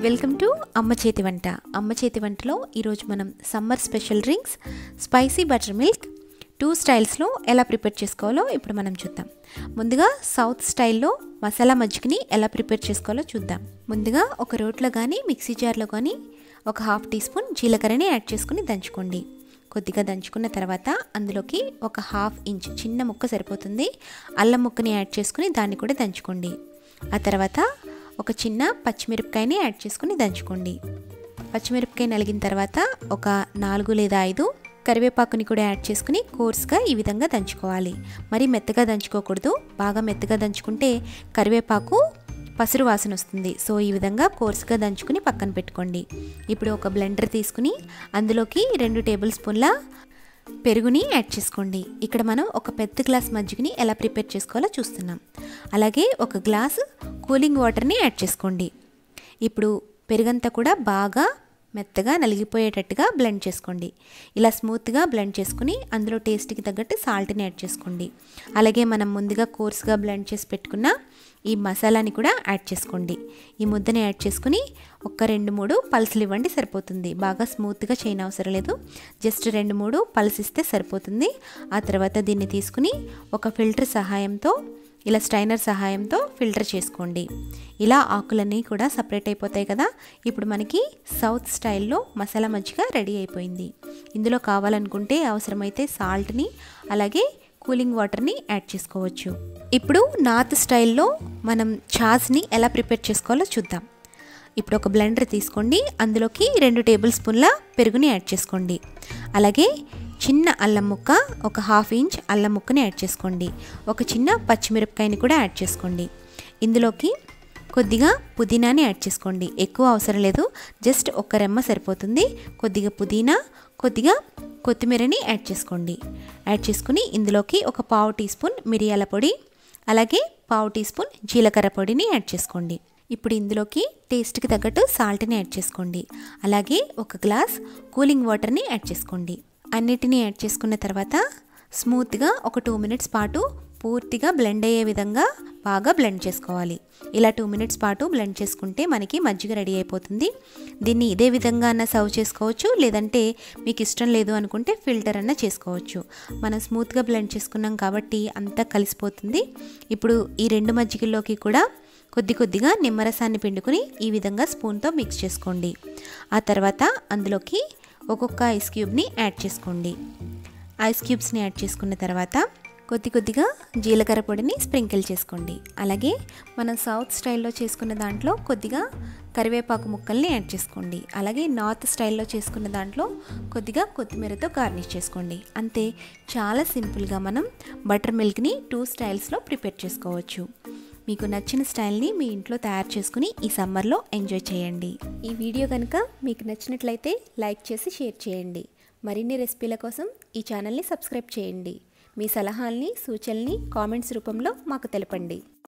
welcome to అమ్మ చేతి వంట అమ్మ చేతి వంటలో ఈరోజు మనం summer special drinks spicy butter milk two స్టైల్స్లో ఎలా ప్రిపేర్ చేసుకోవాలో ఇప్పుడు మనం చూద్దాం ముందుగా సౌత్ స్టైల్లో మసాలా మజ్జిగని ఎలా ప్రిపేర్ చేసుకోవాలో చూద్దాం ముందుగా ఒక రోట్లో కానీ మిక్సీ జార్లో కానీ ఒక హాఫ్ టీ స్పూన్ జీలకర్రని యాడ్ చేసుకుని దంచుకోండి కొద్దిగా దంచుకున్న తర్వాత అందులోకి ఒక హాఫ్ ఇంచ్ చిన్న ముక్క సరిపోతుంది అల్లం ముక్కని యాడ్ చేసుకుని దాన్ని కూడా దంచుకోండి ఆ తర్వాత ఒక చిన్న పచ్చిమిరపకాయని యాడ్ చేసుకుని దంచుకోండి పచ్చిమిరపకాయ నలిగిన తర్వాత ఒక నాలుగు లేదా ఐదు కరివేపాకుని కూడా యాడ్ చేసుకుని కోర్స్గా ఈ విధంగా దంచుకోవాలి మరి మెత్తగా దంచుకోకూడదు బాగా మెత్తగా దంచుకుంటే కరివేపాకు పసురు వాసన వస్తుంది సో ఈ విధంగా కోర్స్గా దంచుకుని పక్కన పెట్టుకోండి ఇప్పుడు ఒక బ్లెండర్ తీసుకుని అందులోకి రెండు టేబుల్ స్పూన్ల పెరుగుని యాడ్ చేసుకోండి ఇక్కడ మనం ఒక పెద్ద గ్లాస్ మజ్జిగని ఎలా ప్రిపేర్ చేసుకోవాలో చూస్తున్నాం అలాగే ఒక గ్లాస్ కూలింగ్ వాటర్ని యాడ్ చేసుకోండి ఇప్పుడు పెరుగంతా కూడా బాగా మెత్తగా నలిగిపోయేటట్టుగా బ్లెండ్ చేసుకోండి ఇలా స్మూత్గా బ్లెండ్ చేసుకుని అందులో టేస్ట్కి తగ్గట్టు సాల్ట్ని యాడ్ చేసుకోండి అలాగే మనం ముందుగా కోర్స్గా బ్లెండ్ చేసి పెట్టుకున్న ఈ మసాలాని కూడా యాడ్ చేసుకోండి ఈ ముద్దని యాడ్ చేసుకుని ఒక రెండు మూడు పల్సులు ఇవ్వండి సరిపోతుంది బాగా స్మూత్గా చేయని అవసరం లేదు జస్ట్ రెండు మూడు పల్స్ ఇస్తే సరిపోతుంది ఆ తర్వాత దీన్ని తీసుకుని ఒక ఫిల్టర్ సహాయంతో ఇలా స్టైనర్ సహాయంతో ఫిల్టర్ చేసుకోండి ఇలా ఆకులన్నీ కూడా సపరేట్ అయిపోతాయి కదా ఇప్పుడు మనకి సౌత్ స్టైల్లో మసాలా మజ్జిగ రెడీ అయిపోయింది ఇందులో కావాలనుకుంటే అవసరమైతే సాల్ట్ని అలాగే కూలింగ్ వాటర్ని యాడ్ చేసుకోవచ్చు ఇప్పుడు నార్త్ స్టైల్లో మనం ఛాస్ని ఎలా ప్రిపేర్ చేసుకోవాలో చూద్దాం ఇప్పుడు ఒక బ్లెండర్ తీసుకోండి అందులోకి రెండు టేబుల్ స్పూన్ల పెరుగుని యాడ్ చేసుకోండి అలాగే చిన్న అల్లం ముక్క ఒక హాఫ్ ఇంచ్ అల్లం ముక్కని యాడ్ చేసుకోండి ఒక చిన్న పచ్చిమిరపకాయని కూడా యాడ్ చేసుకోండి ఇందులోకి కొద్దిగా పుదీనాని యాడ్ చేసుకోండి ఎక్కువ అవసరం లేదు జస్ట్ ఒక రెమ్మ సరిపోతుంది కొద్దిగా పుదీనా కొద్దిగా కొత్తిమీరని యాడ్ చేసుకోండి యాడ్ చేసుకుని ఇందులోకి ఒక పావు టీ స్పూన్ మిరియాల పొడి అలాగే పావు టీ స్పూన్ జీలకర్ర పొడిని యాడ్ చేసుకోండి ఇప్పుడు ఇందులోకి టేస్ట్కి తగ్గట్టు సాల్ట్ని యాడ్ చేసుకోండి అలాగే ఒక గ్లాస్ కూలింగ్ వాటర్ని యాడ్ చేసుకోండి అన్నిటినీ యాడ్ చేసుకున్న తర్వాత స్మూత్గా ఒక టూ మినిట్స్ పాటు పూర్తిగా బ్లెండ్ అయ్యే విధంగా బాగా బ్లెండ్ చేసుకోవాలి ఇలా టూ మినిట్స్ పాటు బ్లెండ్ చేసుకుంటే మనకి మజ్జిగ రెడీ అయిపోతుంది దీన్ని ఇదే విధంగా అన్న సర్వ్ చేసుకోవచ్చు లేదంటే మీకు ఇష్టం లేదు అనుకుంటే ఫిల్టర్ అన్న చేసుకోవచ్చు మనం స్మూత్గా బ్లెండ్ చేసుకున్నాం కాబట్టి అంతా కలిసిపోతుంది ఇప్పుడు ఈ రెండు మజ్జిగల్లోకి కూడా కొద్ది కొద్దిగా నిమ్మరసాన్ని పిండుకుని ఈ విధంగా స్పూన్తో మిక్స్ చేసుకోండి ఆ తర్వాత అందులోకి ఒక్కొక్క ఐస్ క్యూబ్ని యాడ్ చేసుకోండి ఐస్ క్యూబ్స్ని యాడ్ చేసుకున్న తర్వాత కొద్ది కొద్దిగా జీలకర్ర పొడిని స్ప్రింకిల్ చేసుకోండి అలాగే మనం సౌత్ స్టైల్లో చేసుకున్న దాంట్లో కొద్దిగా కరివేపాకు ముక్కల్ని యాడ్ చేసుకోండి అలాగే నార్త్ స్టైల్లో చేసుకున్న దాంట్లో కొద్దిగా కొత్తిమీరతో గార్నిష్ చేసుకోండి అంతే చాలా సింపుల్గా మనం బటర్ మిల్క్ని టూ స్టైల్స్లో ప్రిపేర్ చేసుకోవచ్చు మీకు నచ్చిన స్టైల్ని మీ ఇంట్లో తయారు చేసుకుని ఈ సమ్మర్లో ఎంజాయ్ చేయండి ఈ వీడియో కనుక మీకు నచ్చినట్లయితే లైక్ చేసి షేర్ చేయండి మరిన్ని రెసిపీల కోసం ఈ ఛానల్ని సబ్స్క్రైబ్ చేయండి మీ సలహాల్ని సూచనల్ని కామెంట్స్ రూపంలో మాకు తెలపండి